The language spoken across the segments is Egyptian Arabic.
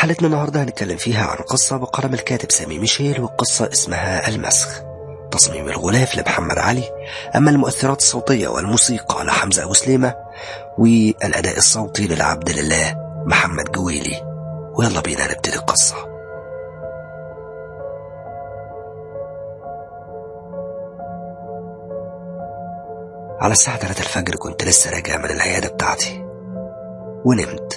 حلقتنا النهاردة هنتكلم فيها عن قصة بقلم الكاتب سامي ميشيل والقصة اسمها المسخ تصميم الغلاف لمحمد علي أما المؤثرات الصوتية والموسيقى لحمزة أبو سليمة والأداء الصوتي للعبد لله محمد جويلي ويلا بينا نبتدي القصة على الساعة 3 الفجر كنت لسه راجع من العيادة بتاعتي ونمت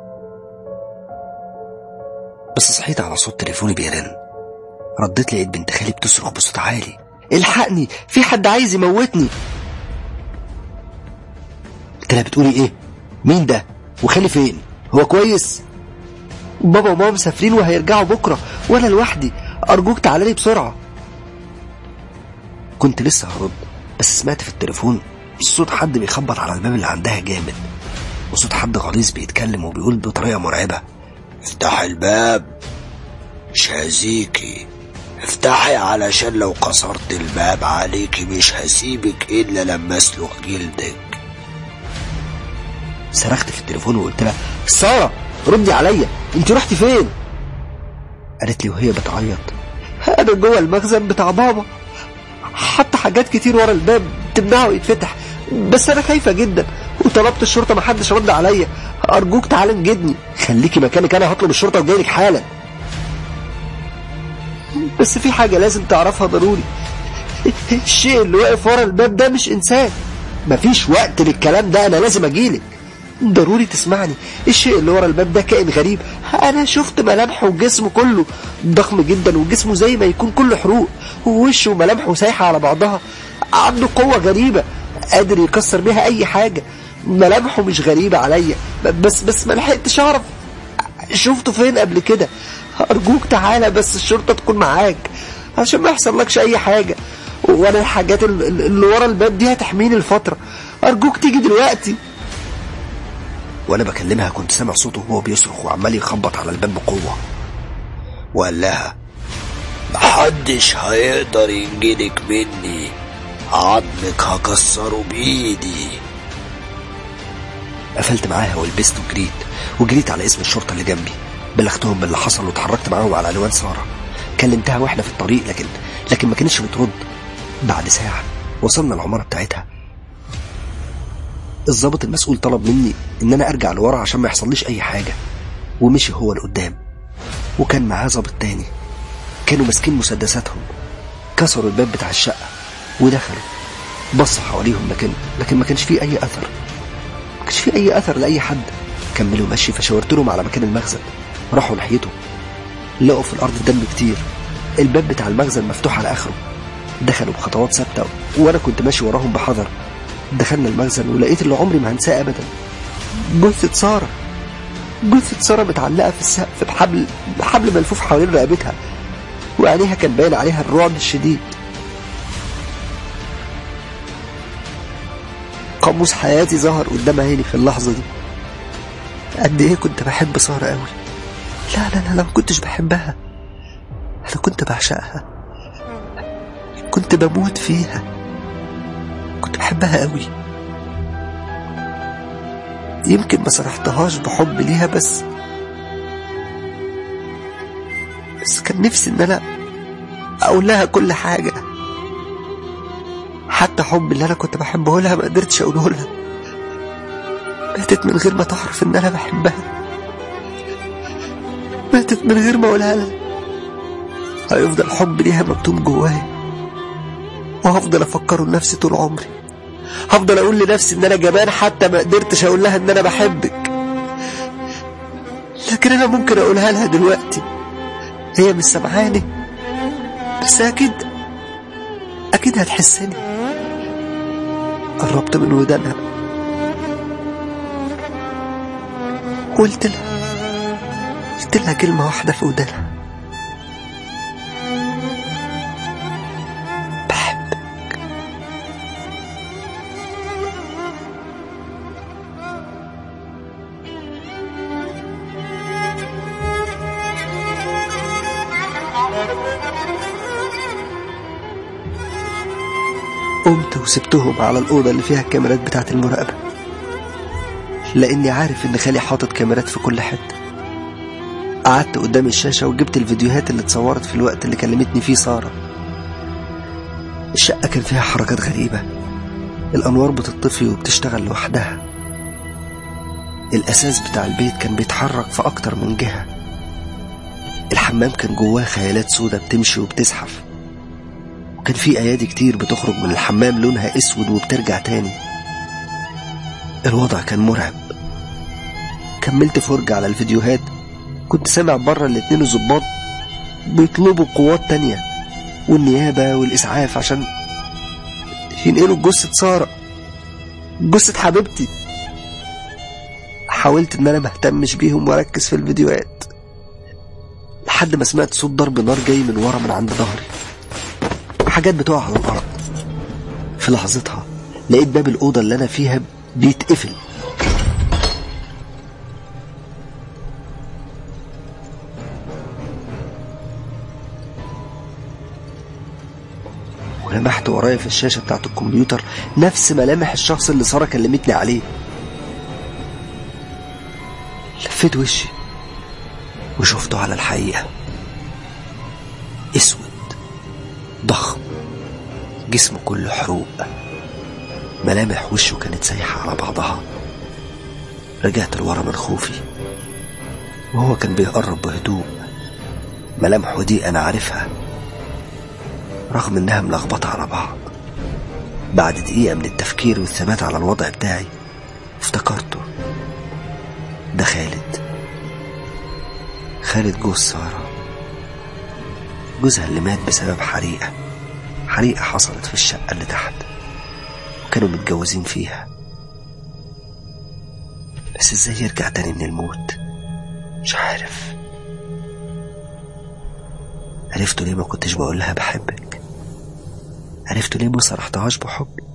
بس صحيت على صوت تليفوني بيرن رديت لقيت بنت خالي بتصرخ بصوت عالي الحقني في حد عايز يموتني قلت لها بتقولي ايه مين ده وخالي فين هو كويس بابا وماما مسافرين وهيرجعوا بكره وانا لوحدي ارجوك تعالى لي بسرعه كنت لسه هرد بس سمعت في التليفون صوت حد بيخبط على الباب اللي عندها جامد وصوت حد غليظ بيتكلم وبيقول بطريقه مرعبه افتح الباب مش هزيكي افتحي علشان لو كسرت الباب عليكي مش هسيبك الا لما اسلخ جلدك صرخت في التليفون وقلت لها ساره ردي عليا انت رحتي فين قالت لي وهي بتعيط انا جوه المخزن بتاع بابا حط حاجات كتير ورا الباب تمنعه يتفتح بس انا خايفه جدا وطلبت الشرطه محدش رد عليا ارجوك تعالى انجدني خليكي مكانك انا هطلب الشرطه وجايلك حالا بس في حاجه لازم تعرفها ضروري الشيء اللي واقف ورا الباب ده مش انسان مفيش وقت للكلام ده انا لازم اجيلك ضروري تسمعني الشيء اللي ورا الباب ده كائن غريب انا شفت ملامحه وجسمه كله ضخم جدا وجسمه زي ما يكون كله حروق ووشه وملامحه سايحه على بعضها عنده قوه غريبه قادر يكسر بيها اي حاجه ملامحه مش غريبه عليا بس بس ما لحقتش اعرف شفته فين قبل كده ارجوك تعالى بس الشرطه تكون معاك عشان ما يحصلكش اي حاجه وانا الحاجات اللي ورا الباب دي هتحميني الفتره ارجوك تيجي دلوقتي وانا بكلمها كنت سامع صوته وهو بيصرخ وعمال يخبط على الباب بقوه وقال لها محدش هيقدر ينجدك مني عظمك هكسره بايدي قفلت معاها ولبست وجريت وجريت على اسم الشرطه اللي جنبي بلغتهم باللي حصل واتحركت معاهم على عنوان ساره كلمتها واحنا في الطريق لكن لكن ما كانتش بترد بعد ساعه وصلنا العماره بتاعتها الضابط المسؤول طلب مني ان انا ارجع لورا عشان ما يحصليش اي حاجه ومشي هو لقدام وكان معاه ضابط تاني كانوا ماسكين مسدساتهم كسروا الباب بتاع الشقه ودخلوا بصوا حواليهم لكن لكن ما كانش فيه اي اثر ما كانش فيه اي اثر لاي حد كملوا مشي فشاورت لهم على مكان المخزن راحوا ناحيته لقوا في الارض دم كتير الباب بتاع المخزن مفتوح على اخره دخلوا بخطوات ثابته وانا كنت ماشي وراهم بحذر دخلنا المخزن ولقيت اللي عمري ما هنساه ابدا جثه ساره جثه ساره متعلقه في السقف بحبل بحبل ملفوف حوالين رقبتها وعينيها كان باين عليها الرعب الشديد قاموس حياتي ظهر قدام عيني في اللحظه دي قد ايه كنت بحب ساره قوي لا لا لا لا ما كنتش بحبها انا كنت بعشقها كنت بموت فيها كنت بحبها قوي يمكن ما صرحتهاش بحب ليها بس بس كان نفسي ان انا اقول لها كل حاجة حتى حب اللي انا كنت بحبه لها ما قدرتش اقوله لها ماتت من غير ما تعرف ان انا بحبها ماتت من غير ما اقولها لها هيفضل حب ليها مكتوم جوايا وهفضل افكره لنفسي طول عمري هفضل اقول لنفسي ان انا جبان حتى ما قدرتش اقول لها ان انا بحبك لكن انا ممكن اقولها لها دلوقتي هي مش سامعاني بس اكيد اكيد هتحسني قربت من ودانها وقلت لها قلت لها كلمة واحدة في ودانها قمت وسبتهم على الأوضة اللي فيها الكاميرات بتاعت المراقبة لأني عارف إن خالي حاطط كاميرات في كل حتة قعدت قدام الشاشة وجبت الفيديوهات اللي اتصورت في الوقت اللي كلمتني فيه سارة الشقة كان فيها حركات غريبة الأنوار بتطفي وبتشتغل لوحدها الأساس بتاع البيت كان بيتحرك في أكتر من جهة الحمام كان جواه خيالات سودة بتمشي وبتزحف وكان في أيادي كتير بتخرج من الحمام لونها أسود وبترجع تاني الوضع كان مرعب كملت فرجة على الفيديوهات كنت سامع بره الاتنين الظباط بيطلبوا قوات تانية والنيابة والإسعاف عشان ينقلوا جثة سارة جثة حبيبتي حاولت ان انا مهتمش بيهم واركز في الفيديوهات لحد ما سمعت صوت ضرب نار جاي من ورا من عند ظهري حاجات بتقع على الارض في لحظتها لقيت باب الاوضه اللي انا فيها بيتقفل ولمحت ورايا في الشاشة بتاعت الكمبيوتر نفس ملامح الشخص اللي سارة كلمتني عليه لفيت وشي وشفته على الحقيقة اسود ضخم جسمه كله حروق ملامح وشه كانت سايحة على بعضها رجعت لورا من خوفي وهو كان بيقرب بهدوء ملامحه دي أنا عارفها رغم إنها ملخبطة على بعض بعد دقيقة من التفكير والثبات على الوضع بتاعي افتكرته ده خالد خالد جوز سارة جوزها اللي مات بسبب حريقة حريقة حصلت في الشقة اللي تحت وكانوا متجوزين فيها بس ازاي يرجع تاني من الموت مش عارف عرفتوا ليه ما كنتش بقول لها بحبك عرفتوا ليه ما صرحتهاش بحبي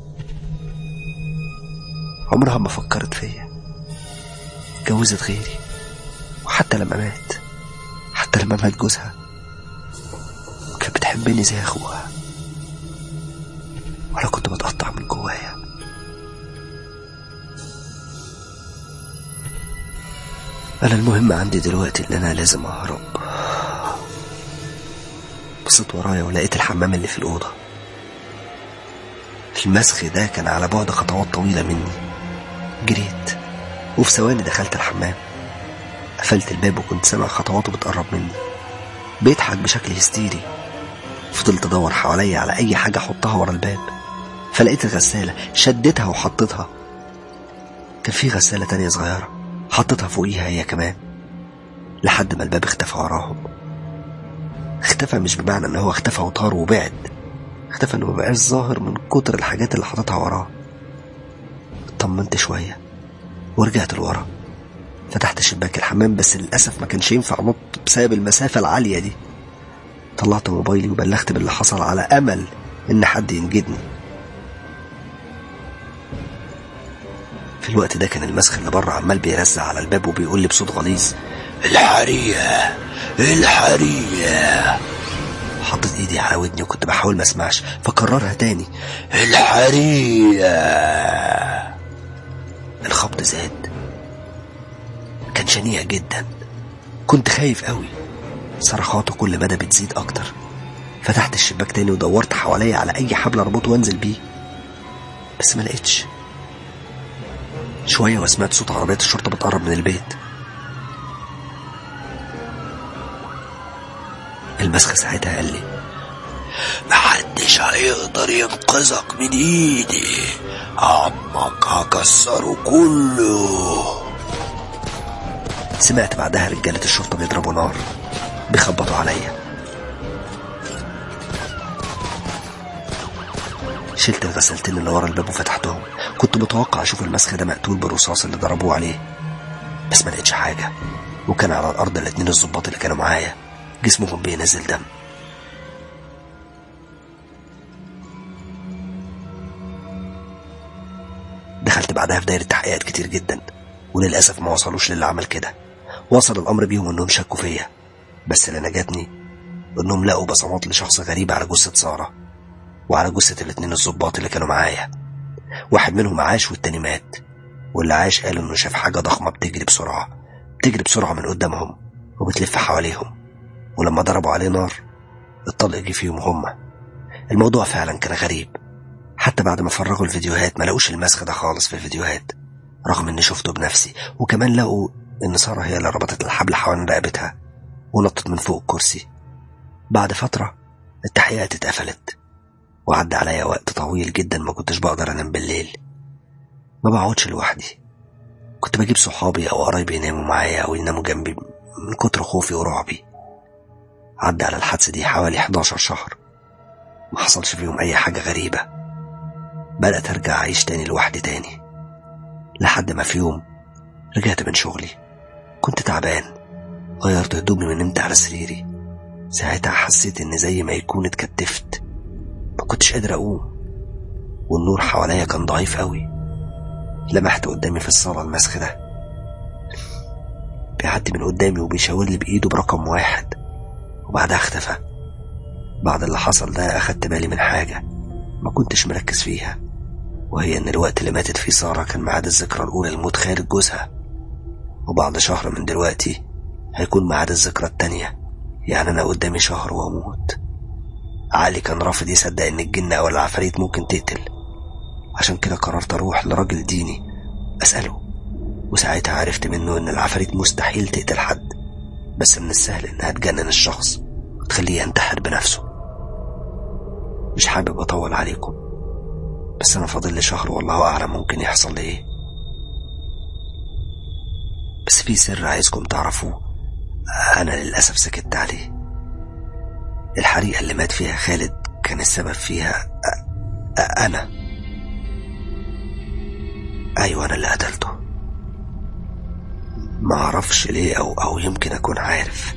عمرها ما فكرت فيا اتجوزت غيري وحتى لما مات حتى لما مات جوزها كانت بتحبني زي اخوها وانا كنت بتقطع من جوايا انا المهم عندي دلوقتي ان انا لازم اهرب بصيت ورايا ولقيت الحمام اللي في الاوضه المسخ ده كان على بعد خطوات طويله مني جريت وفي ثواني دخلت الحمام قفلت الباب وكنت سامع خطواته بتقرب مني بيضحك بشكل هستيري فضلت ادور حواليا على اي حاجه احطها ورا الباب فلقيت الغساله شدتها وحطيتها كان في غساله تانية صغيره حطيتها فوقيها هي كمان لحد ما الباب اختفى وراهم اختفى مش بمعنى ان هو اختفى وطار وبعد اختفى انه مبقاش ظاهر من كتر الحاجات اللي حاططها وراه اطمنت شويه ورجعت لورا فتحت شباك الحمام بس للأسف ما كانش ينفع أنط بسبب المسافة العالية دي طلعت موبايلي وبلغت باللي حصل على أمل إن حد ينجدني في الوقت ده كان المسخ اللي بره عمال بيرزع على الباب وبيقول لي بصوت غليظ الحرية الحرية حطيت ايدي على ودني وكنت بحاول ما اسمعش فكررها تاني الحرية الخبط زاد كان شنيع جدا كنت خايف قوي صرخاته كل مدى بتزيد اكتر فتحت الشباك تاني ودورت حواليا على اي حبل اربطه وانزل بيه بس ما لقيتش شوية وسمعت صوت عربية الشرطة بتقرب من البيت المسخ ساعتها قال لي محدش هيقدر ينقذك من ايدي عمك هكسره كله سمعت بعدها رجالة الشرطة بيضربوا نار بيخبطوا عليا شلت الغسالتين اللي ورا الباب وفتحتهم كنت متوقع اشوف المسخ ده مقتول بالرصاص اللي ضربوه عليه بس ما لقيتش حاجة وكان على الأرض الاتنين الظباط اللي كانوا معايا جسمهم بينزل دم دخلت بعدها في دايرة تحقيقات كتير جدا وللأسف ما وصلوش للي عمل كده وصل الأمر بيهم إنهم شكوا فيا بس اللي نجاتني إنهم لقوا بصمات لشخص غريب على جثة سارة وعلى جثة الاتنين الظباط اللي كانوا معايا واحد منهم عاش والتاني مات واللي عاش قال إنه شاف حاجة ضخمة بتجري بسرعة بتجري بسرعة من قدامهم وبتلف حواليهم ولما ضربوا عليه نار الطلق جه فيهم هما الموضوع فعلا كان غريب حتى بعد ما فرغوا الفيديوهات ما لقوش المسخ ده خالص في الفيديوهات رغم اني شفته بنفسي وكمان لقوا ان سارة هي اللي ربطت الحبل حوالين رقبتها ونطت من فوق الكرسي بعد فترة التحقيقات اتقفلت وعدى عليا وقت طويل جدا ما كنتش بقدر انام بالليل ما بقعدش لوحدي كنت بجيب صحابي او قرايبي يناموا معايا او يناموا جنبي من كتر خوفي ورعبي عدى على الحادثة دي حوالي 11 شهر ما حصلش فيهم أي حاجة غريبة بدأت أرجع أعيش تاني لوحدي تاني لحد ما في يوم رجعت من شغلي كنت تعبان غيرت هدومي ونمت على سريري ساعتها حسيت إن زي ما يكون اتكتفت ما كنتش قادر أقوم والنور حواليا كان ضعيف قوي لمحت قدامي في الصالة المسخ ده بيعدي من قدامي وبيشاور لي بإيده برقم واحد وبعدها اختفى بعد اللي حصل ده أخدت بالي من حاجة ما كنتش مركز فيها وهي إن الوقت اللي ماتت فيه سارة كان ميعاد الذكرى الأولى لموت خالد جوزها وبعد شهر من دلوقتي هيكون ميعاد الذكرى التانية يعني أنا قدامي شهر وأموت علي كان رافض يصدق إن الجن أو العفاريت ممكن تقتل عشان كده قررت أروح لراجل ديني أسأله وساعتها عرفت منه إن العفاريت مستحيل تقتل حد بس من السهل إنها تجنن الشخص وتخليه ينتحر بنفسه مش حابب أطول عليكم بس أنا فاضل لي شهر والله أعلم ممكن يحصل لي إيه بس في سر عايزكم تعرفوه أنا للأسف سكت عليه الحريقة اللي مات فيها خالد كان السبب فيها أ... أ... أنا أيوة أنا اللي قتلته ما أعرفش ليه أو أو يمكن أكون عارف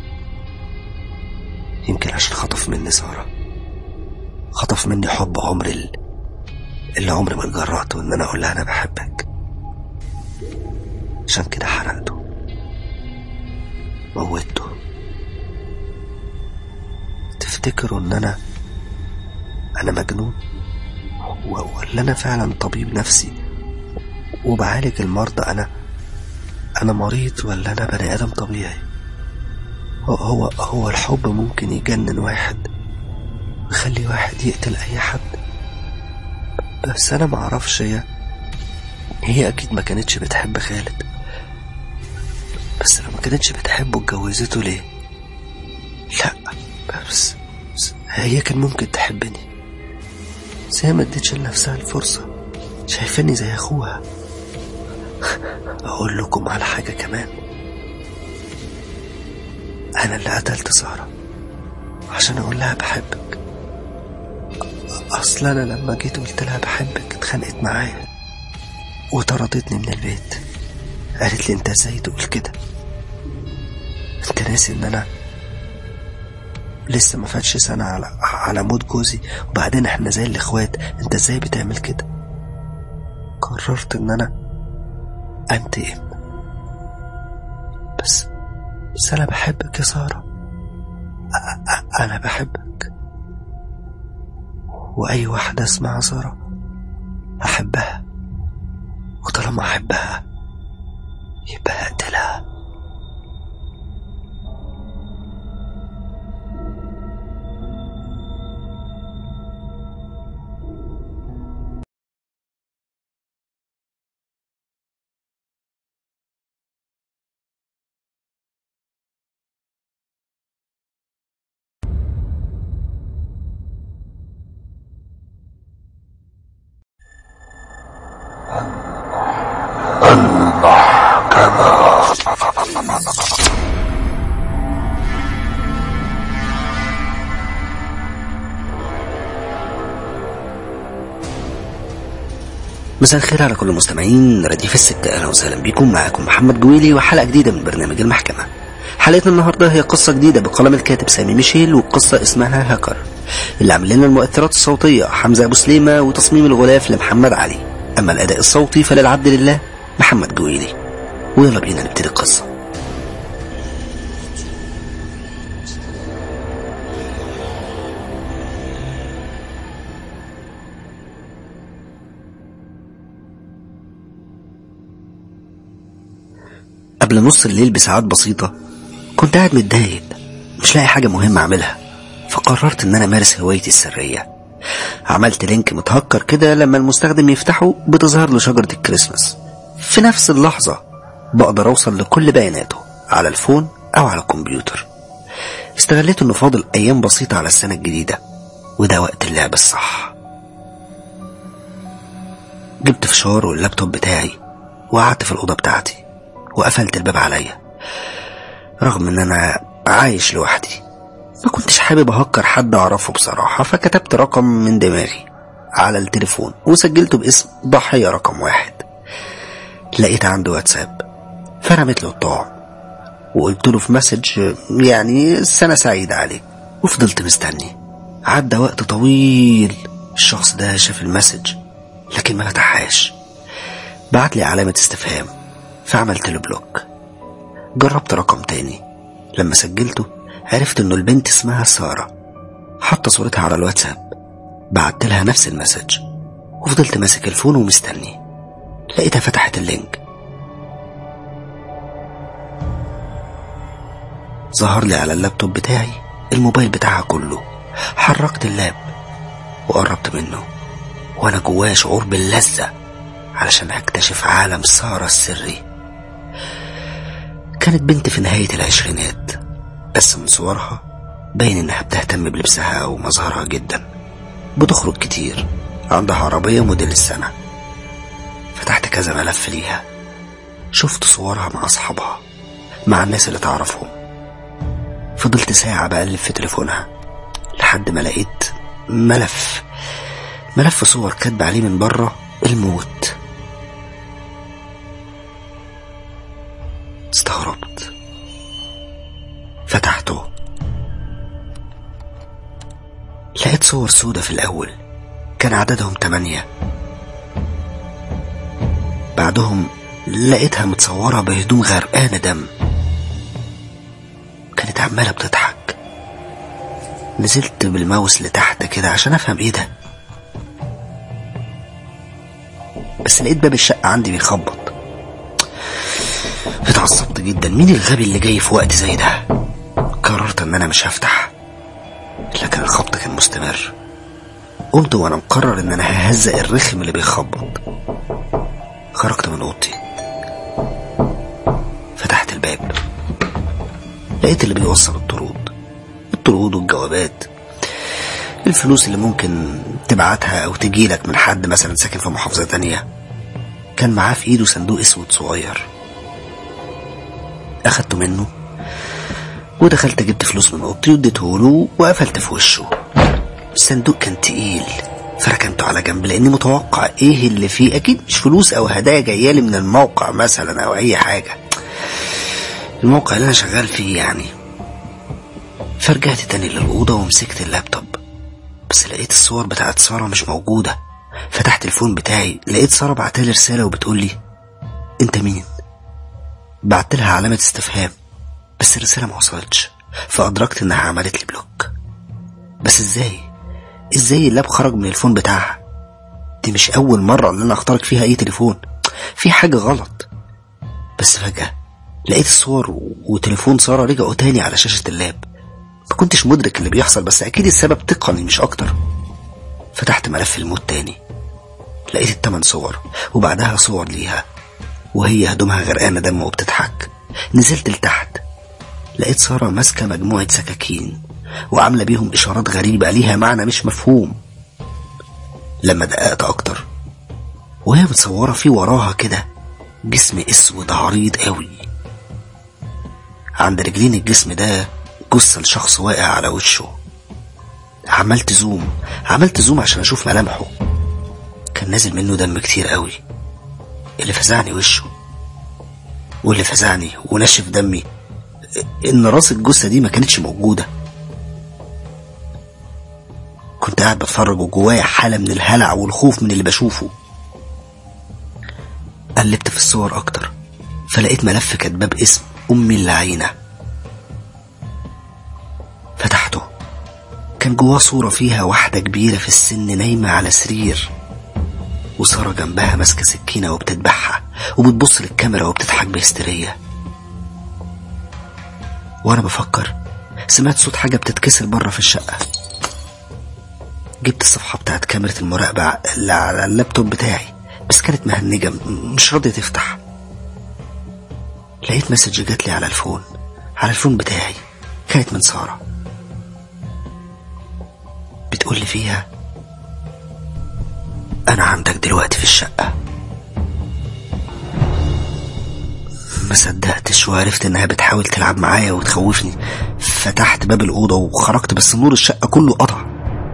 يمكن عشان خطف مني سارة خطف مني حب عمري ال- اللي عمري ما اتجرأت إن أنا أقول لها أنا بحبك عشان كده حرقته موتته تفتكروا إن أنا أنا مجنون و- ولا أنا فعلا طبيب نفسي وبعالج المرضى أنا أنا مريض ولا أنا بني آدم طبيعي هو هو, هو الحب ممكن يجنن واحد ويخلي واحد يقتل أي حد بس أنا معرفش هي هي أكيد ما كانتش بتحب خالد بس لو ما كانتش بتحبه اتجوزته ليه لا بس, بس هي كان ممكن تحبني بس هي ما ادتش لنفسها الفرصة شايفاني زي أخوها أقول لكم على حاجة كمان أنا اللي قتلت سارة عشان أقول لها بحبك أصل أنا لما جيت قلت لها بحبك اتخانقت معايا وطردتني من البيت قالت لي أنت إزاي تقول كده أنت ناسي إن أنا لسه ما فاتش سنة على على موت جوزي وبعدين احنا زي الإخوات أنت إزاي بتعمل كده قررت إن أنا أنتقم بس بس أنا بحبك يا سارة أ- أ- أنا بحبك وأي واحدة اسمها سارة أحبها وطالما أحبها يبقى أقتلها مساء الخير على كل المستمعين رديف السكة أهلا وسهلا بكم معاكم محمد جويلي وحلقة جديدة من برنامج المحكمة حلقتنا النهاردة هي قصة جديدة بقلم الكاتب سامي ميشيل والقصة اسمها هاكر اللي عامل لنا المؤثرات الصوتية حمزة أبو سليمة وتصميم الغلاف لمحمد علي أما الأداء الصوتي فللعبد لله محمد جويلي ويلا بينا نبتدي القصة قبل نص الليل بساعات بسيطة كنت قاعد متضايق مش لاقي حاجة مهمة أعملها فقررت إن أنا أمارس هوايتي السرية عملت لينك متهكر كده لما المستخدم يفتحه بتظهر له شجرة الكريسماس في نفس اللحظة بقدر أوصل لكل بياناته على الفون أو على الكمبيوتر استغليت إنه فاضل أيام بسيطة على السنة الجديدة وده وقت اللعب الصح جبت فشار واللابتوب بتاعي وقعدت في الأوضة بتاعتي وقفلت الباب عليا رغم إن أنا عايش لوحدي ما كنتش حابب أهكر حد أعرفه بصراحة فكتبت رقم من دماغي على التليفون وسجلته باسم ضحية رقم واحد لقيت عنده واتساب فرمت له الطعم وقلت له في مسج يعني سنة سعيدة عليك وفضلت مستني عدى وقت طويل الشخص ده شاف المسج لكن ما فتحهاش بعت لي علامة استفهام فعملت له بلوك جربت رقم تاني لما سجلته عرفت انه البنت اسمها سارة حاطة صورتها على الواتساب بعت لها نفس المسج وفضلت ماسك الفون ومستني لقيتها فتحت اللينك ظهر لي على اللابتوب بتاعي الموبايل بتاعها كله حركت اللاب وقربت منه وانا جوايا شعور باللذة علشان اكتشف عالم سارة السري كانت بنت في نهاية العشرينات بس من صورها باين انها بتهتم بلبسها ومظهرها جدا بتخرج كتير عندها عربية موديل السنة فتحت كذا ملف ليها شفت صورها مع أصحابها مع الناس اللي تعرفهم فضلت ساعة بقلب في تليفونها لحد ما لقيت ملف ملف صور كاتب عليه من بره الموت استغربت فتحته لقيت صور سودة في الأول كان عددهم تمانية بعدهم لقيتها متصورة بهدوم غرقانة دم كانت عمالة بتضحك نزلت بالماوس لتحت كده عشان أفهم إيه ده بس لقيت باب الشقة عندي بيخبط اتعصبت جدا مين الغبي اللي جاي في وقت زي ده قررت ان انا مش هفتح لكن الخبط كان مستمر قمت وانا مقرر ان انا ههزق الرخم اللي بيخبط خرجت من اوضتي فتحت الباب لقيت اللي بيوصل الطرود الطرود والجوابات الفلوس اللي ممكن تبعتها او تجيلك من حد مثلا ساكن في محافظة تانية كان معاه في ايده صندوق اسود صغير اخدته منه ودخلت جبت فلوس من اوضتي واديته له وقفلت في وشه الصندوق كان تقيل فركنته على جنب لاني متوقع ايه اللي فيه اكيد مش فلوس او هدايا جايالي من الموقع مثلا او اي حاجه الموقع اللي انا شغال فيه يعني فرجعت تاني للاوضه ومسكت اللابتوب بس لقيت الصور بتاعت ساره مش موجوده فتحت الفون بتاعي لقيت ساره بعتلي رساله وبتقولي انت مين بعت لها علامه استفهام بس الرساله ما وصلتش فادركت انها عملت لي بلوك بس ازاي ازاي اللاب خرج من الفون بتاعها دي مش اول مرة ان انا اخترق فيها اي تليفون في حاجة غلط بس فجأة لقيت الصور وتليفون سارة رجعوا تاني على شاشة اللاب ما كنتش مدرك اللي بيحصل بس اكيد السبب تقني مش اكتر فتحت ملف الموت تاني لقيت التمن صور وبعدها صور ليها وهي هدومها غرقانة دم وبتضحك نزلت لتحت لقيت سارة ماسكة مجموعة سكاكين وعاملة بيهم إشارات غريبة ليها معنى مش مفهوم لما دققت أكتر وهي متصورة في وراها كده جسم أسود عريض قوي عند رجلين الجسم ده جثة لشخص واقع على وشه عملت زوم عملت زوم عشان أشوف ملامحه كان نازل منه دم كتير قوي اللي فزعني وشه واللي فزعني ونشف دمي ان راس الجثه دي ما كانتش موجوده كنت قاعد بتفرج وجوايا حاله من الهلع والخوف من اللي بشوفه قلبت في الصور اكتر فلقيت ملف كاتباه باسم امي اللعينه فتحته كان جواه صوره فيها واحده كبيره في السن نايمه على سرير وساره جنبها ماسكه سكينه وبتذبحها وبتبص للكاميرا وبتضحك بهستيريه وانا بفكر سمعت صوت حاجة بتتكسر بره في الشقة جبت الصفحة بتاعت كاميرا المراقبة اللي على اللابتوب بتاعي بس كانت مهنجة م- مش راضية تفتح لقيت مسج جات لي على الفون على الفون بتاعي كانت من سارة بتقول لي فيها أنا عندك دلوقتي في الشقة ما صدقتش وعرفت إنها بتحاول تلعب معايا وتخوفني فتحت باب الأوضة وخرجت بس نور الشقة كله قطع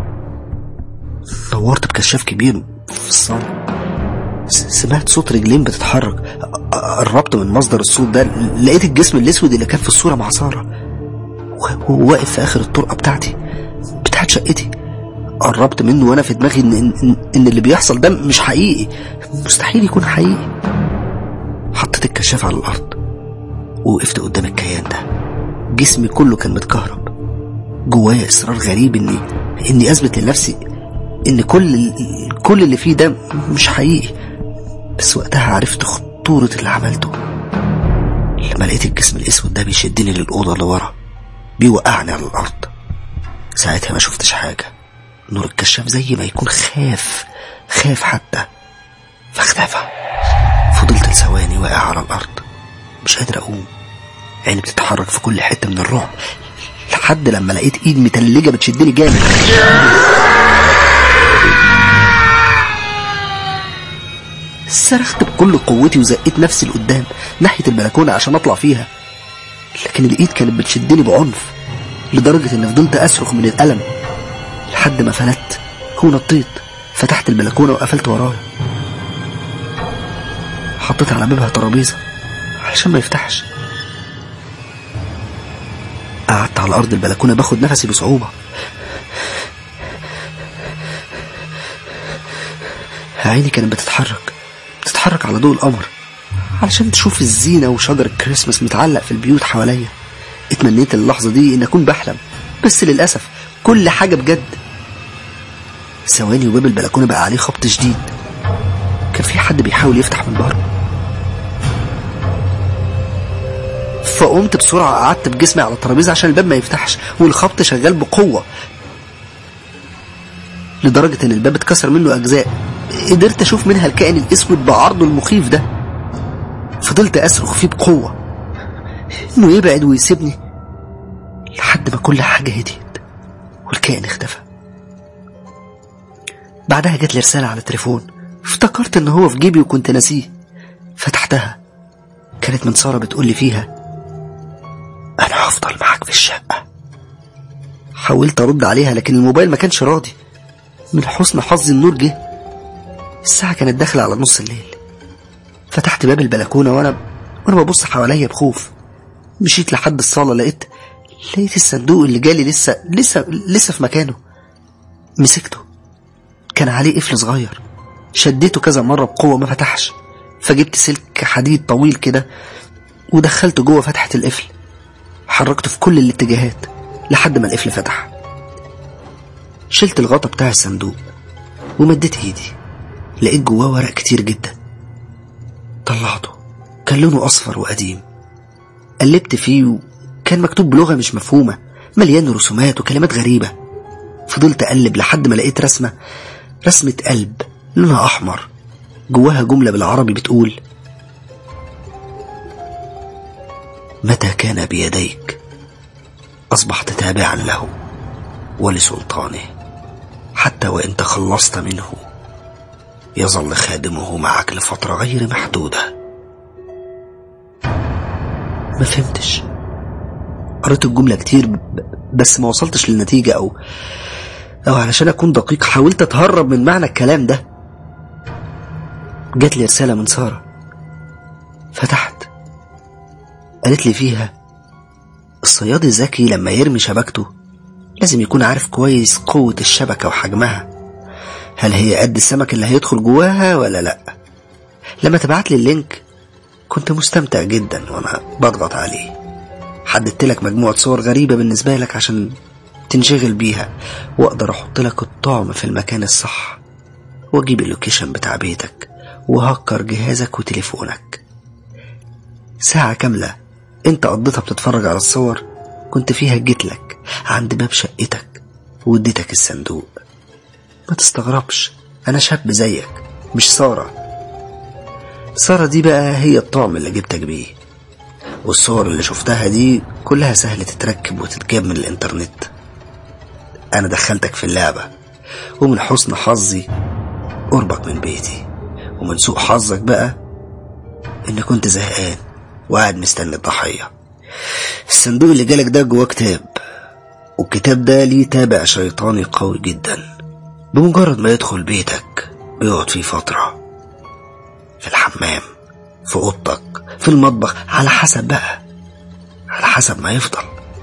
دورت بكشاف كبير في الصالة س- سمعت صوت رجلين بتتحرك ق- قربت من مصدر الصوت ده لقيت الجسم الاسود اللي كان في الصورة مع سارة و- وهو واقف في اخر الطرقة بتاعتي بتاعت شقتي قربت منه وانا في دماغي ان, إن, إن, إن اللي بيحصل ده مش حقيقي مستحيل يكون حقيقي حطيت الكشاف على الارض ووقفت قدام الكيان ده جسمي كله كان متكهرب جوايا اصرار غريب اني اني اثبت لنفسي ان كل ال- كل اللي فيه ده مش حقيقي بس وقتها عرفت خطورة اللي عملته لما لقيت الجسم الاسود ده بيشدني للأوضة اللي ورا بيوقعني على الأرض ساعتها ما شفتش حاجة نور الكشاف زي ما يكون خاف خاف حتى فاختفى فضلت لثواني واقع على الأرض مش قادر أقوم عيني بتتحرك في كل حتة من الرعب لحد لما لقيت ايد متلجة بتشدني جامد صرخت بكل قوتي وزقيت نفسي لقدام ناحية البلكونة عشان أطلع فيها لكن الإيد كانت بتشدني بعنف لدرجة إن فضلت أصرخ من الألم لحد ما فلت ونطيت فتحت البلكونة وقفلت ورايا حطيت على بابها ترابيزة علشان ما يفتحش قعدت على أرض البلكونة باخد نفسي بصعوبة عيني كانت بتتحرك بتتحرك على ضوء القمر علشان تشوف الزينة وشجر الكريسماس متعلق في البيوت حواليا اتمنيت اللحظة دي إن أكون بحلم بس للأسف كل حاجة بجد ثواني وباب البلكونة بقى عليه خبط شديد كان في حد بيحاول يفتح من بره فقمت بسرعة قعدت بجسمي على الترابيزة عشان الباب ما يفتحش والخبط شغال بقوة لدرجة إن الباب اتكسر منه أجزاء قدرت أشوف منها الكائن الأسود بعرضه المخيف ده فضلت أصرخ فيه بقوة إنه يبعد ويسيبني لحد ما كل حاجة هديت والكائن اختفى بعدها جات لي رسالة على التليفون افتكرت إن هو في جيبي وكنت ناسيه فتحتها كانت من سارة بتقول لي فيها أنا هفضل معاك في الشقة حاولت أرد عليها لكن الموبايل ما كانش راضي من حسن حظي النور جه الساعة كانت داخلة على نص الليل فتحت باب البلكونة وأنا وأنا ببص حواليا بخوف مشيت لحد الصالة لقيت لقيت الصندوق اللي جالي لسه لسه لسه في مكانه مسكته كان عليه قفل صغير شديته كذا مرة بقوة ما فتحش فجبت سلك حديد طويل كده ودخلته جوه فتحة القفل حركته في كل الاتجاهات لحد ما القفل فتح شلت الغطا بتاع الصندوق ومديت ايدي لقيت جواه ورق كتير جدا طلعته كان لونه اصفر وقديم قلبت فيه وكان مكتوب بلغة مش مفهومة مليان رسومات وكلمات غريبة فضلت أقلب لحد ما لقيت رسمة رسمة قلب لونها أحمر جواها جملة بالعربي بتقول متى كان بيديك أصبحت تابعا له ولسلطانه حتى وإن تخلصت منه يظل خادمه معك لفترة غير محدودة ما فهمتش قريت الجملة كتير ب- بس ما وصلتش للنتيجة أو أو علشان أكون دقيق حاولت أتهرب من معنى الكلام ده جات لي رسالة من سارة فتحت قالت لي فيها الصياد الذكي لما يرمي شبكته لازم يكون عارف كويس قوة الشبكة وحجمها هل هي قد السمك اللي هيدخل جواها ولا لأ لما تبعت لي اللينك كنت مستمتع جدا وانا بضغط عليه حددت لك مجموعة صور غريبة بالنسبة لك عشان تنشغل بيها واقدر احط لك الطعم في المكان الصح واجيب اللوكيشن بتاع بيتك وهكر جهازك وتليفونك ساعة كاملة انت قضيتها بتتفرج على الصور كنت فيها جيت لك عند باب شقتك واديتك الصندوق ما تستغربش انا شاب زيك مش سارة سارة دي بقى هي الطعم اللي جبتك بيه والصور اللي شفتها دي كلها سهل تتركب وتتجاب من الانترنت انا دخلتك في اللعبة ومن حسن حظي قربك من بيتي ومن سوء حظك بقى اني كنت زهقان وقاعد مستني الضحية الصندوق اللي جالك ده جواه كتاب والكتاب ده ليه تابع شيطاني قوي جدا بمجرد ما يدخل بيتك بيقعد فيه فترة في الحمام في أوضتك في المطبخ على حسب بقى على حسب ما يفضل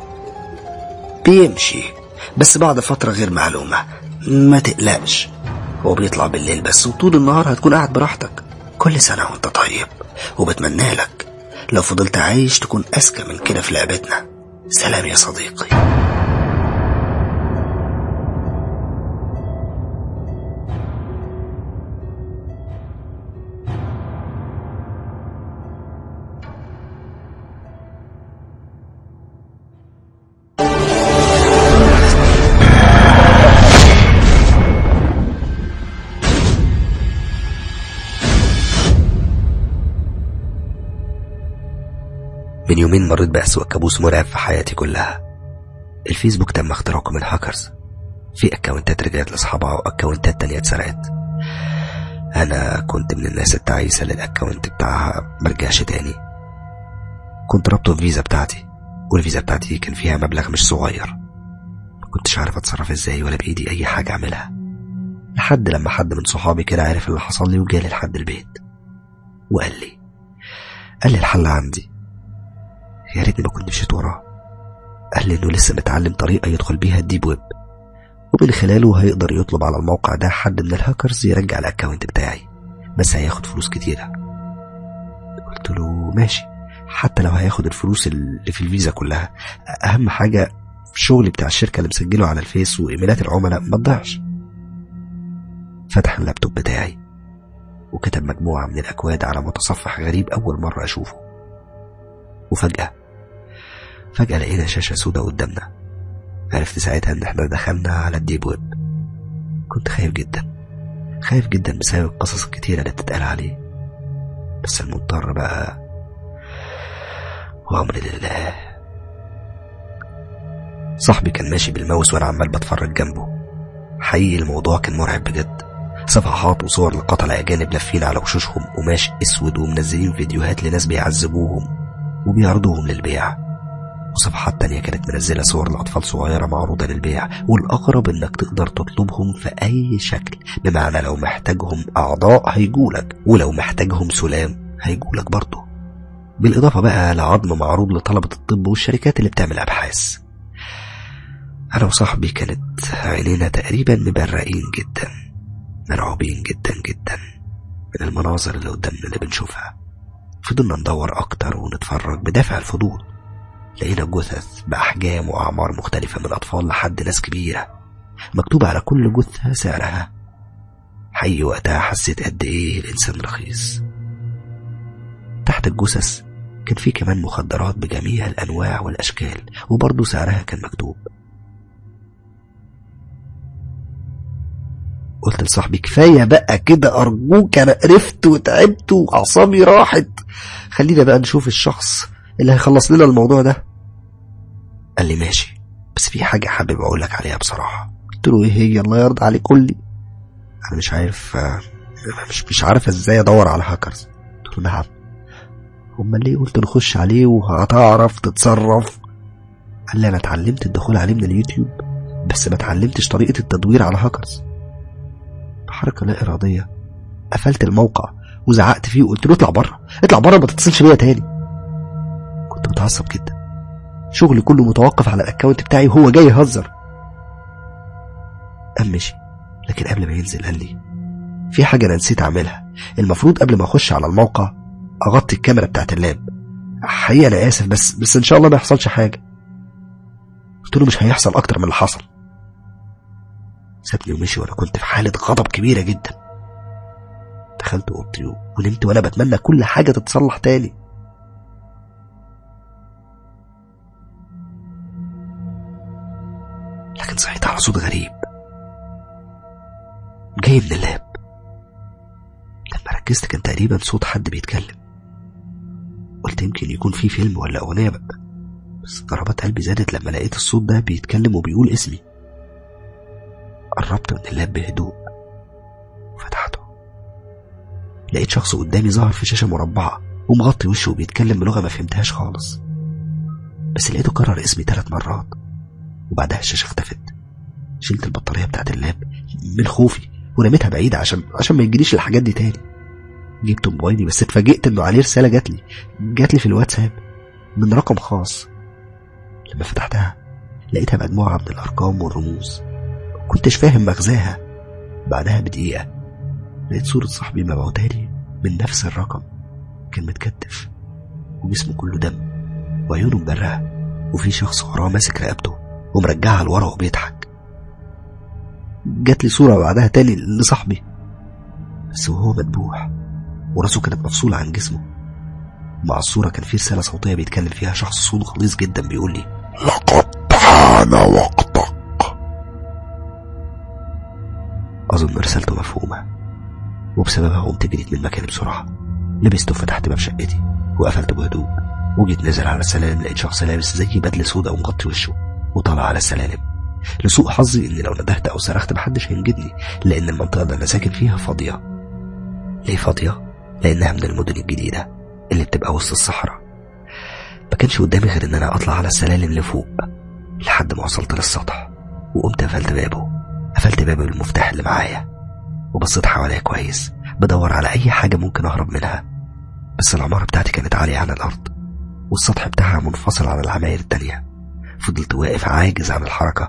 بيمشي بس بعد فترة غير معلومة ما تقلقش هو بيطلع بالليل بس وطول النهار هتكون قاعد براحتك كل سنة وانت طيب وبتمنى لك لو فضلت عايش تكون أذكى من كده في لعبتنا سلام يا صديقي من يومين مريت بأسوأ كابوس مرعب في حياتي كلها الفيسبوك تم اختراقه من هاكرز في اكونتات رجعت لاصحابها واكونتات تانية اتسرقت انا كنت من الناس التعيسة اللي الاكونت بتاعها مرجعش تاني كنت رابطه الفيزا بتاعتي والفيزا بتاعتي كان فيها مبلغ مش صغير ما كنتش عارف اتصرف ازاي ولا بايدي اي حاجة اعملها لحد لما حد من صحابي كده عرف اللي حصل لي وجالي لحد البيت وقال لي قال لي الحل عندي يا ريتني ما كنت مشيت وراه قال لي انه لسه متعلم طريقه يدخل بيها الديب ويب ومن خلاله هيقدر يطلب على الموقع ده حد من الهاكرز يرجع الاكونت بتاعي بس هياخد فلوس كتيرة قلت له ماشي حتى لو هياخد الفلوس اللي في الفيزا كلها اهم حاجة الشغل بتاع الشركة اللي مسجله على الفيس وايميلات العملاء ما تضيعش فتح اللابتوب بتاعي وكتب مجموعة من الأكواد على متصفح غريب أول مرة أشوفه وفجأة فجأة لقينا شاشة سودة قدامنا عرفت ساعتها إن إحنا دخلنا على الديب ويب كنت خايف جدا خايف جدا بسبب القصص الكتيرة اللي بتتقال عليه بس المضطر بقى وأمر لله صاحبي كان ماشي بالماوس وأنا عمال بتفرج جنبه حقيقي الموضوع كان مرعب بجد صفحات وصور لقتلة أجانب لافين على وشوشهم قماش أسود ومنزلين فيديوهات لناس بيعذبوهم وبيعرضوهم للبيع وصفحات تانية كانت منزلة صور لأطفال صغيرة معروضة للبيع والأغرب إنك تقدر تطلبهم في أي شكل بمعنى لو محتاجهم أعضاء هيجولك ولو محتاجهم سلام هيجولك برضه بالإضافة بقى لعظم معروض لطلبة الطب والشركات اللي بتعمل أبحاث أنا وصاحبي كانت عينينا تقريبا مبرقين جدا مرعوبين جدا جدا من المناظر اللي قدامنا اللي بنشوفها فضلنا ندور أكتر ونتفرج بدافع الفضول لقينا جثث بأحجام وأعمار مختلفة من أطفال لحد ناس كبيرة مكتوب على كل جثة سعرها حقيقي وقتها حسيت قد إيه الإنسان رخيص تحت الجثث كان في كمان مخدرات بجميع الأنواع والأشكال وبرضه سعرها كان مكتوب قلت لصاحبي كفاية بقى كده أرجوك أنا قرفت وتعبت وأعصابي راحت خلينا بقى نشوف الشخص اللي هيخلص لنا الموضوع ده قال لي ماشي بس في حاجة حابب أقول لك عليها بصراحة قلت له إيه هي الله يرضى عليك قول لي أنا مش عارف مش مش عارف إزاي أدور على هاكرز قلت له نعم أمال ليه قلت نخش عليه وهتعرف تتصرف قال لي أنا اتعلمت الدخول عليه من اليوتيوب بس ما اتعلمتش طريقة التدوير على هاكرز بحركة لا إرادية قفلت الموقع وزعقت فيه وقلت له اطلع بره اطلع بره ما تتصلش بيا تاني كنت متعصب جدا شغلي كله متوقف على الاكونت بتاعي وهو جاي يهزر قام مشي لكن قبل ما ينزل قال لي في حاجة أنا نسيت أعملها المفروض قبل ما أخش على الموقع أغطي الكاميرا بتاعت اللاب حقيقة أنا آسف بس بس إن شاء الله ما يحصلش حاجة قلت له مش هيحصل أكتر من اللي حصل سابني ومشي وأنا كنت في حالة غضب كبيرة جدا دخلت أوضتي ونمت وأنا بتمنى كل حاجة تتصلح تاني سمع صوت غريب جاي من اللاب لما ركزت كان تقريبا صوت حد بيتكلم قلت يمكن يكون في فيلم ولا أغنية بقى بس ضربات قلبي زادت لما لقيت الصوت ده بيتكلم وبيقول اسمي قربت من اللاب بهدوء وفتحته لقيت شخص قدامي ظهر في شاشة مربعة ومغطي وشه وبيتكلم بلغة ما فهمتهاش خالص بس لقيته كرر اسمي ثلاث مرات وبعدها الشاشة اختفت شلت البطارية بتاعت اللاب من خوفي ورميتها بعيدة عشان عشان ما يجيليش الحاجات دي تاني جبت موبايلي بس اتفاجئت انه عليه رسالة جات لي جات لي في الواتساب من رقم خاص لما فتحتها لقيتها مجموعة من الأرقام والرموز كنتش فاهم مغزاها بعدها بدقيقة لقيت صورة صاحبي مبعوتها لي من نفس الرقم كان متكتف وجسمه كله دم وعيونه مبرقة وفي شخص وراه ماسك رقبته ومرجعها لورا وبيضحك جات لي صورة بعدها تاني لصاحبي بس وهو مدبوح وراسه كانت مفصولة عن جسمه مع الصورة كان في رسالة صوتية بيتكلم فيها شخص صوته غليظ جدا بيقول لي لقد حان وقتك أظن رسالته مفهومة وبسببها قمت جريت من مكاني بسرعة لبست وفتحت باب شقتي وقفلت بهدوء وجيت نزل على السلالم لقيت شخص لابس زي بدلة سودا ومغطي وشه وطالع على السلالم لسوء حظي إن لو ندهت أو صرخت محدش هينجدني لأن المنطقة اللي أنا ساكن فيها فاضية ليه فاضية؟ لأنها من المدن الجديدة اللي بتبقى وسط الصحراء ما كانش قدامي غير إن أنا أطلع على السلالم لفوق لحد ما وصلت للسطح وقمت قفلت بابه قفلت بابه بالمفتاح اللي معايا وبصيت حواليا كويس بدور على أي حاجة ممكن أهرب منها بس العمارة بتاعتي كانت عالية عن الأرض والسطح بتاعها منفصل عن العماير التانية فضلت واقف عاجز عن الحركة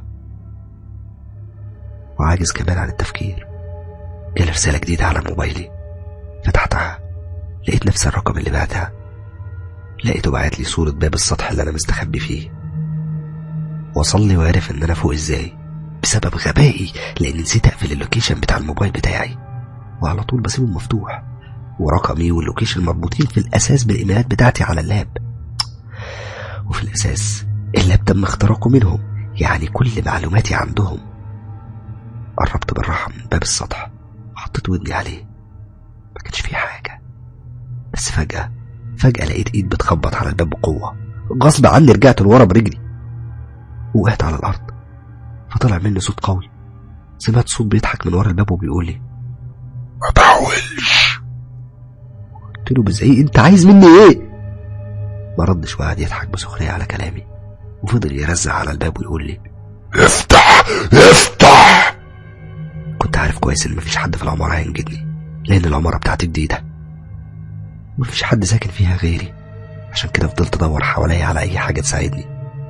وعاجز كمان عن التفكير جالي رسالة جديدة على موبايلي فتحتها لقيت نفس الرقم اللي بعتها لقيته بعت لي صورة باب السطح اللي أنا مستخبي فيه وصل لي وعرف إن أنا فوق إزاي بسبب غبائي لأن نسيت أقفل اللوكيشن بتاع الموبايل بتاعي وعلى طول بسيبه مفتوح ورقمي واللوكيشن مربوطين في الأساس بالإيميلات بتاعتي على اللاب وفي الأساس اللاب تم اختراقه منهم يعني كل معلوماتي عندهم قربت بالراحة من باب السطح وحطيت ودني عليه ما كانش فيه حاجة بس فجأة فجأة لقيت ايد بتخبط على الباب بقوة غصب عني رجعت لورا برجلي وقعت على الأرض فطلع مني صوت قوي سمعت صوت بيضحك من ورا الباب وبيقول لي ما تحاولش قلت له بزعيق انت عايز مني ايه ما ردش وقعد يضحك بسخرية على كلامي وفضل يرزع على الباب ويقول لي افتح افتح كنت عارف كويس ان مفيش حد في العمارة هينجدني لان العمارة بتاعتي جديدة مفيش حد ساكن فيها غيري عشان كده فضلت ادور حواليا على اي حاجة تساعدني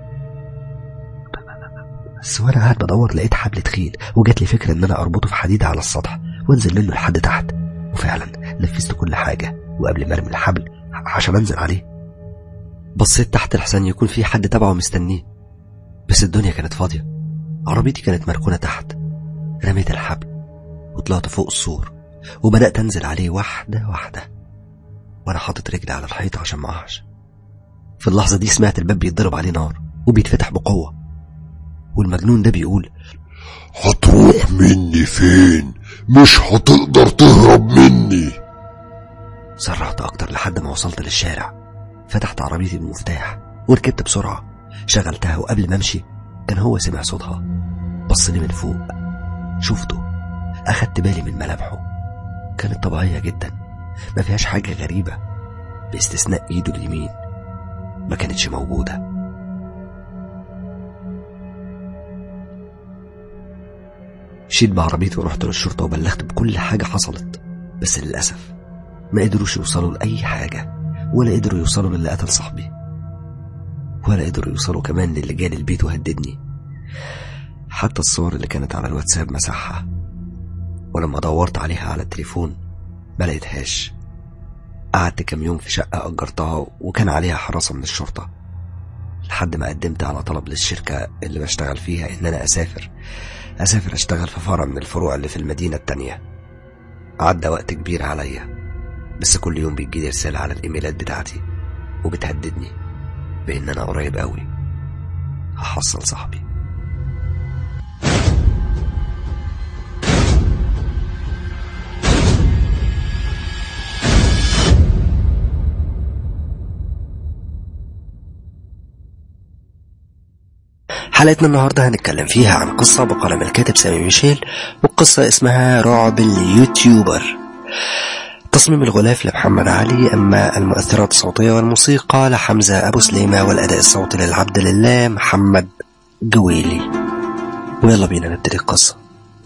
بس وانا قاعد بدور لقيت حبل تخين وجات لي فكرة ان انا اربطه في حديدة على السطح وانزل منه لحد تحت وفعلا نفذت كل حاجة وقبل ما ارمي الحبل عشان انزل عليه بصيت تحت لحسن يكون في حد تبعه مستنيه بس الدنيا كانت فاضية عربيتي كانت مركونة تحت رميت الحبل وطلعت فوق السور وبدأت أنزل عليه واحدة واحدة وأنا حاطط رجلي على الحيطة عشان ما أقعش في اللحظة دي سمعت الباب بيتضرب عليه نار وبيتفتح بقوة والمجنون ده بيقول هتروح مني فين مش هتقدر تهرب مني سرعت أكتر لحد ما وصلت للشارع فتحت عربيتي بالمفتاح وركبت بسرعة شغلتها وقبل ما أمشي كان هو سمع صوتها بص لي من فوق شفته أخدت بالي من ملامحه كانت طبيعية جدا ما فيهاش حاجة غريبة باستثناء إيده اليمين ما كانتش موجودة مشيت بعربيتي ورحت للشرطة وبلغت بكل حاجة حصلت بس للأسف ما قدروش يوصلوا لأي حاجة ولا قدروا يوصلوا للي قتل صاحبي ولا قدروا يوصلوا كمان للي جالي البيت وهددني حتى الصور اللي كانت على الواتساب مسحها ولما دورت عليها على التليفون ما لقيتهاش قعدت كام يوم في شقة أجرتها وكان عليها حراسة من الشرطة لحد ما قدمت على طلب للشركة اللي بشتغل فيها إن أنا أسافر أسافر أشتغل في فرع من الفروع اللي في المدينة التانية عدى وقت كبير عليا بس كل يوم بيجيلي رسالة على الإيميلات بتاعتي وبتهددني بإن أنا قريب قوي هحصل صاحبي حلقتنا النهاردة هنتكلم فيها عن قصة بقلم الكاتب سامي ميشيل والقصة اسمها رعب اليوتيوبر تصميم الغلاف لمحمد علي أما المؤثرات الصوتية والموسيقى لحمزة أبو سليمة والأداء الصوتي للعبد لله محمد جويلي ويلا بينا نبتدي القصة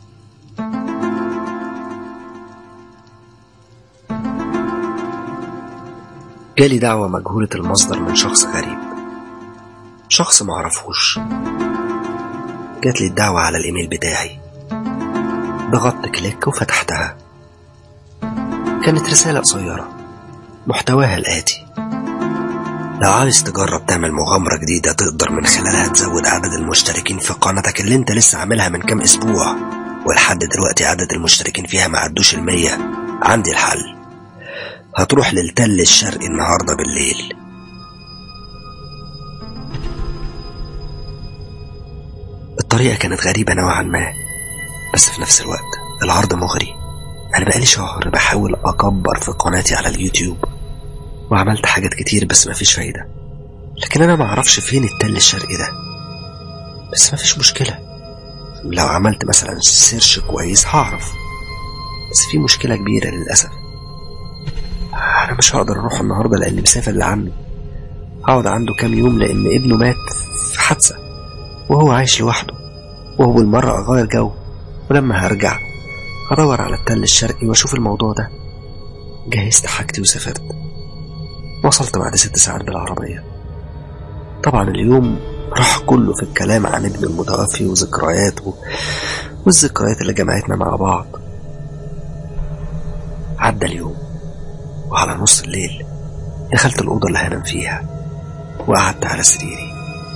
جالي دعوة مجهولة المصدر من شخص غريب شخص معرفوش جات لي الدعوة على الإيميل بتاعي ضغطت كليك وفتحتها كانت رسالة قصيرة محتواها الآتي لو عايز تجرب تعمل مغامرة جديدة تقدر من خلالها تزود عدد المشتركين في قناتك اللي انت لسه عاملها من كام اسبوع ولحد دلوقتي عدد المشتركين فيها ما عدوش المية عندي الحل هتروح للتل الشرقي النهاردة بالليل الطريقة كانت غريبة نوعا ما بس في نفس الوقت العرض مغري أنا بقالي شهر بحاول أكبر في قناتي على اليوتيوب وعملت حاجات كتير بس مفيش فايدة لكن أنا معرفش فين التل الشرقي ده بس مفيش مشكلة لو عملت مثلا سيرش كويس هعرف بس في مشكلة كبيرة للأسف أنا مش هقدر أروح النهاردة لأني مسافر لعمي هقعد عنده كام يوم لأن ابنه مات في حادثة وهو عايش لوحده وأول مرة أغير جو ولما هرجع هدور على التل الشرقي وأشوف الموضوع ده جهزت حاجتي وسافرت وصلت بعد ست ساعات بالعربية طبعا اليوم راح كله في الكلام عن ابنه المتوفي وذكرياته والذكريات اللي جمعتنا مع بعض عدى اليوم وعلى نص الليل دخلت الأوضة اللي هنام فيها وقعدت على سريري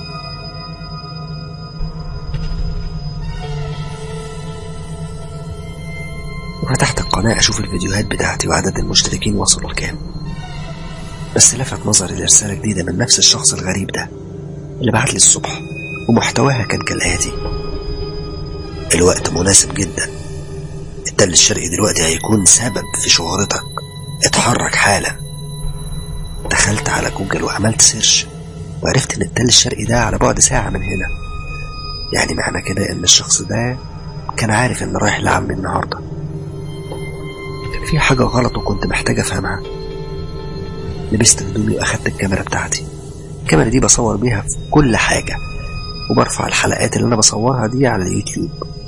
وفتحت القناة أشوف الفيديوهات بتاعتي وعدد المشتركين وصلوا لكام بس لفت نظري لرسالة جديدة من نفس الشخص الغريب ده اللي بعت لي الصبح ومحتواها كان كالآتي الوقت مناسب جدا التل الشرقي دلوقتي هيكون سبب في شهرتك اتحرك حالا دخلت على جوجل وعملت سيرش وعرفت ان التل الشرقي ده على بعد ساعة من هنا يعني معنى كده ان الشخص ده كان عارف ان رايح لعمي النهاردة كان في حاجة غلط وكنت محتاج افهمها لبست هدومي واخدت الكاميرا بتاعتي الكاميرا دي بصور بيها في كل حاجة وبرفع الحلقات اللي انا بصورها دي على اليوتيوب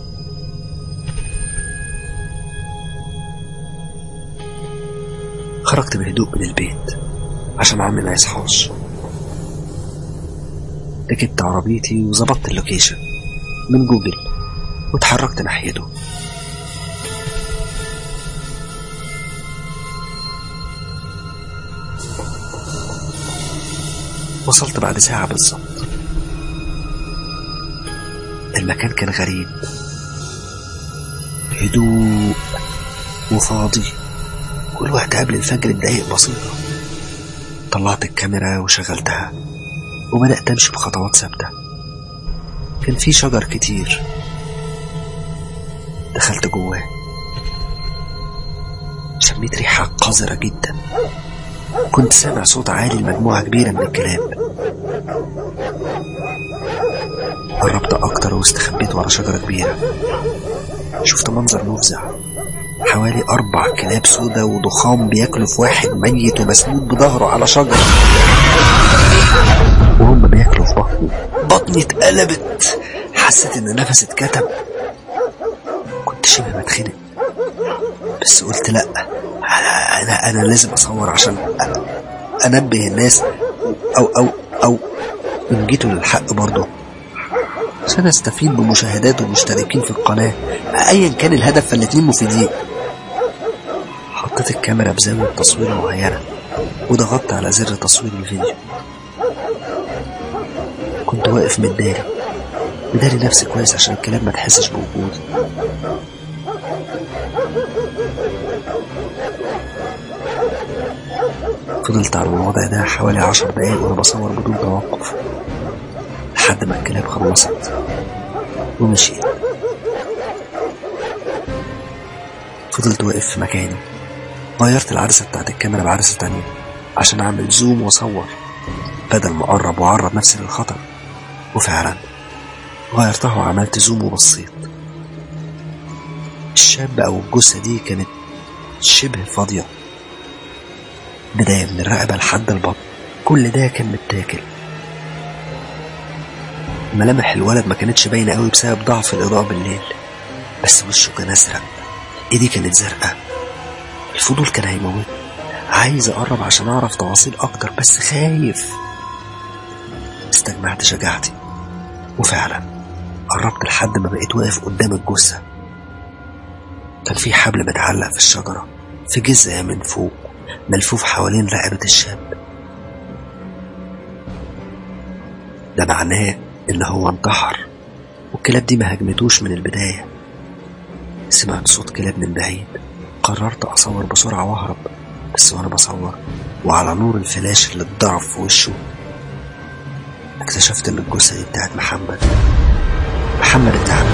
خرجت بهدوء من البيت عشان عمي ما يصحاش ركبت عربيتي وظبطت اللوكيشن من جوجل واتحركت ناحيته وصلت بعد ساعة بالظبط المكان كان غريب هدوء وفاضي كل وقت قبل الفجر بدقايق بسيطة طلعت الكاميرا وشغلتها وبدأت أمشي بخطوات ثابتة كان في شجر كتير دخلت جواه شميت ريحة قذرة جدا كنت سامع صوت عالي لمجموعة كبيرة من الكلاب قربت أكتر واستخبيت ورا شجرة كبيرة شفت منظر مفزع حوالي أربع كلاب سودا وضخام بياكلوا في واحد ميت ومسنود بظهره على شجرة وهم بياكلوا في بطني بطني اتقلبت حسيت إن نفسي اتكتم كنت شبه بتخنق بس قلت لأ أنا أنا, أنا لازم أصور عشان أ- أنبه الناس أو أو أو إن جيتوا للحق برضه عشان استفيد بمشاهدات ومشتركين في القناة أيا كان الهدف فالاتنين مفيدين حطيت الكاميرا بزاوية تصوير معينة وضغطت على زر تصوير الفيديو كنت واقف متداري مداري نفسي كويس عشان الكلاب ما تحسش بوجودي فضلت على الوضع ده حوالي عشر دقايق وأنا بصور بدون توقف لحد ما الكلاب خلصت ومشيت فضلت واقف في مكاني غيرت العدسة بتاعت الكاميرا بعدسة تانية عشان أعمل زوم وأصور بدل ما أقرب وأعرض نفسي للخطر وفعلا غيرتها وعملت زوم وبصيت الشاب أو الجثة دي كانت شبه فاضية بداية من الرقبة لحد البطن كل ده كان متاكل ملامح الولد ما كانتش باينة قوي بسبب ضعف الإضاءة بالليل بس وشه كان أزرق إيدي كانت زرقاء الفضول كان هيموت عايز أقرب عشان أعرف تفاصيل أكتر بس خايف استجمعت شجاعتي وفعلا قربت لحد ما بقيت واقف قدام الجثة كان في حبل متعلق في الشجرة في جزء من فوق ملفوف حوالين رقبة الشاب ده معناه إن هو انتحر والكلاب دي ما هجمتوش من البداية سمعت صوت كلاب من بعيد قررت أصور بسرعة وأهرب بس وأنا بصور وعلى نور الفلاش اللي اتضرب في وشه اكتشفت إن الجثة دي بتاعت محمد محمد اتعب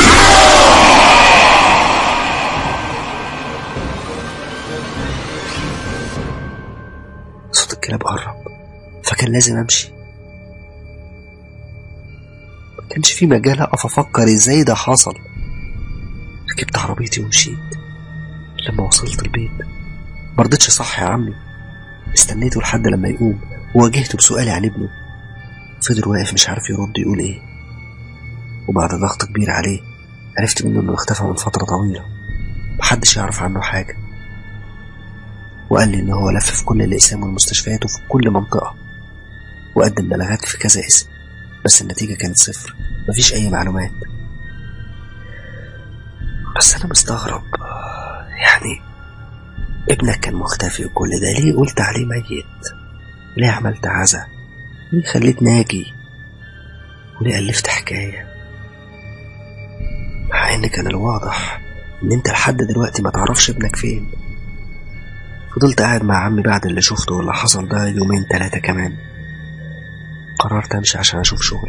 صوت الكلاب قرب فكان لازم أمشي ما كانش في مجال أقف أفكر إزاي ده حصل ركبت عربيتي ومشيت لما وصلت البيت مرضتش صح يا عمي استنيته لحد لما يقوم وواجهته بسؤالي عن ابنه فضل واقف مش عارف يرد يقول ايه وبعد ضغط كبير عليه عرفت منه انه اختفى من فترة طويلة محدش يعرف عنه حاجة وقال لي ان هو لف في كل الاقسام والمستشفيات وفي كل منطقة وقدم بلاغات في كذا اسم بس النتيجة كانت صفر مفيش أي معلومات بس أنا مستغرب يعني ابنك كان مختفي وكل ده ليه قلت عليه ميت ليه عملت عزا ليه خليت ناجي وليه ألفت حكاية مع إن كان الواضح إن أنت لحد دلوقتي ما تعرفش ابنك فين فضلت قاعد مع عمي بعد اللي شفته واللي حصل ده يومين تلاتة كمان قررت أمشي عشان أشوف شغلي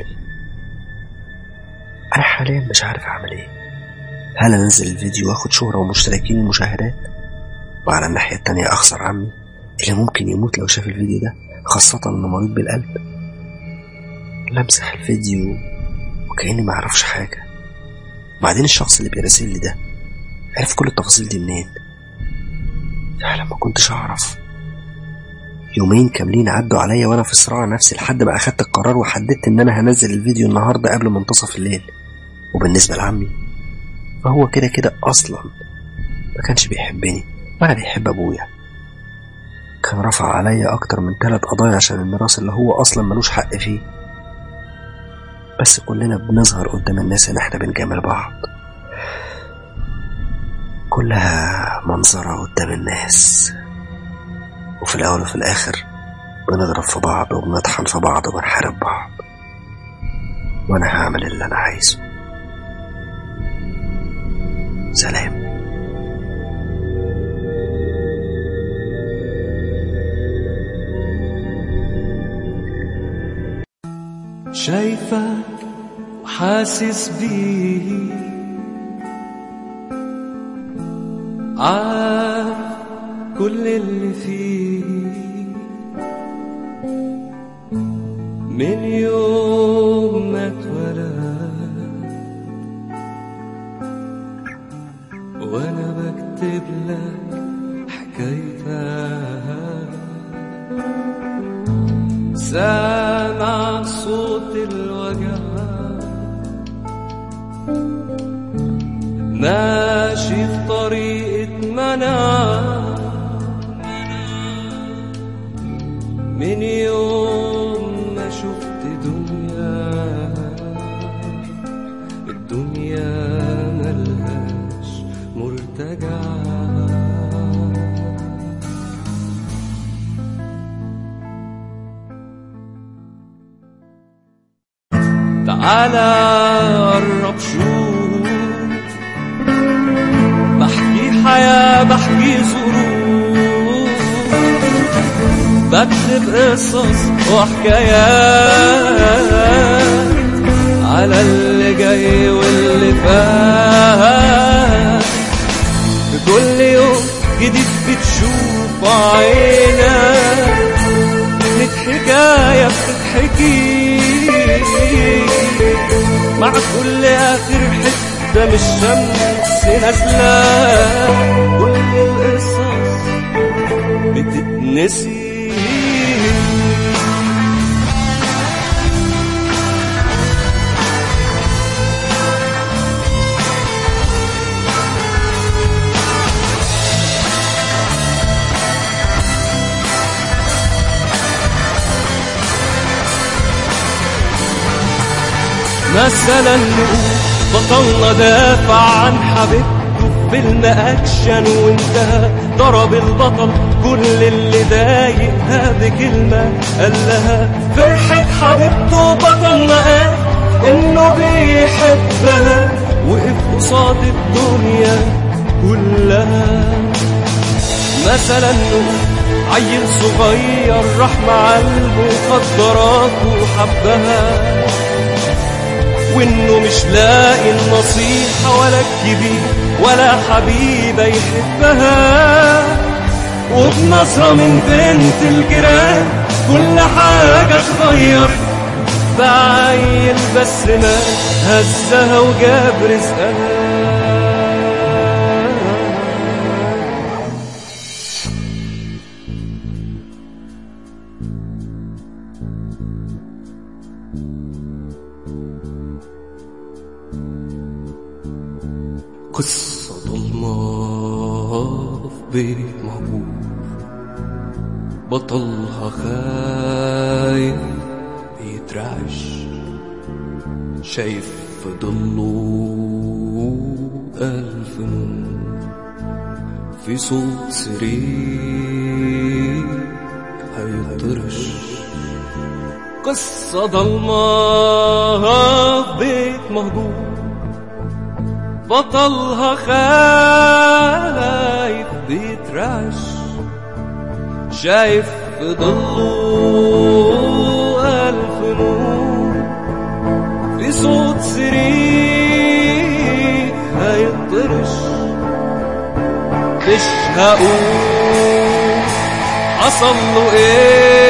أنا حاليا مش عارف أعمل إيه هل أنزل الفيديو وآخد شهرة ومشتركين ومشاهدات وعلى الناحية التانية أخسر عمي اللي ممكن يموت لو شاف الفيديو ده خاصة إنه مريض بالقلب ولا أمسح الفيديو وكأني ما أعرفش حاجة وبعدين الشخص اللي بيراسل لي ده عرف كل التفاصيل دي منين فعلا ما كنتش أعرف يومين كاملين عدوا عليا وانا في صراع نفسي لحد ما اخدت القرار وحددت ان انا هنزل الفيديو النهارده قبل منتصف الليل وبالنسبه لعمي فهو كده كده اصلا ما كانش بيحبني ولا بيحب ابويا كان رفع عليا اكتر من ثلاث قضايا عشان الميراث اللي هو اصلا ملوش حق فيه بس كلنا بنظهر قدام الناس ان احنا بنجامل بعض كلها منظرة قدام الناس وفي الأول وفي الآخر بنضرب في بعض وبنطحن في بعض وبنحارب بعض وأنا هعمل اللي أنا عايزه سلام شايفك وحاسس بيه عارف كل اللي فيه من يوم ما اتولد وانا بكتب لك حكايتها سامع صوت الوجع ماشي في طريقة منع من يوم ما شفت دنيا الدنيا ملهاش مرتجع تعالى قرب شوف بحكي حياة بحكي ظروف بكتب قصص وحكايات على اللي جاي واللي فات في كل يوم جديد بتشوف عينك كانت حكاية بتتحكي مع كل آخر حتة من الشمس نازلة كل القصص بتتنسي مثلا نقول بطلنا دافع عن حبيبته في فيلم اكشن وانتهى ضرب البطل كل اللي ضايقها بكلمة قال لها فرحة حبيبته بطلنا قال انه بيحبها وقف قصاد الدنيا كلها مثلا نقول عيل صغير راح مع المخدرات وحبها وانه مش لاقي النصيحة ولا الكبير ولا حبيبة يحبها وبنظرة من بنت الجيران كل حاجة اتغير بعيل بس ما هزها وجاب رزقها قصة ضلمة في بيت مهجور بطلها خايف بيترعش شايف في ضله ألف نور في صوت سرير هيطرش قصة ضلمة في بيت مهجور بطلها خايف بيترعش شايف في ضله ألف نور في صوت سرير هيطرش مش هقول حصل له ايه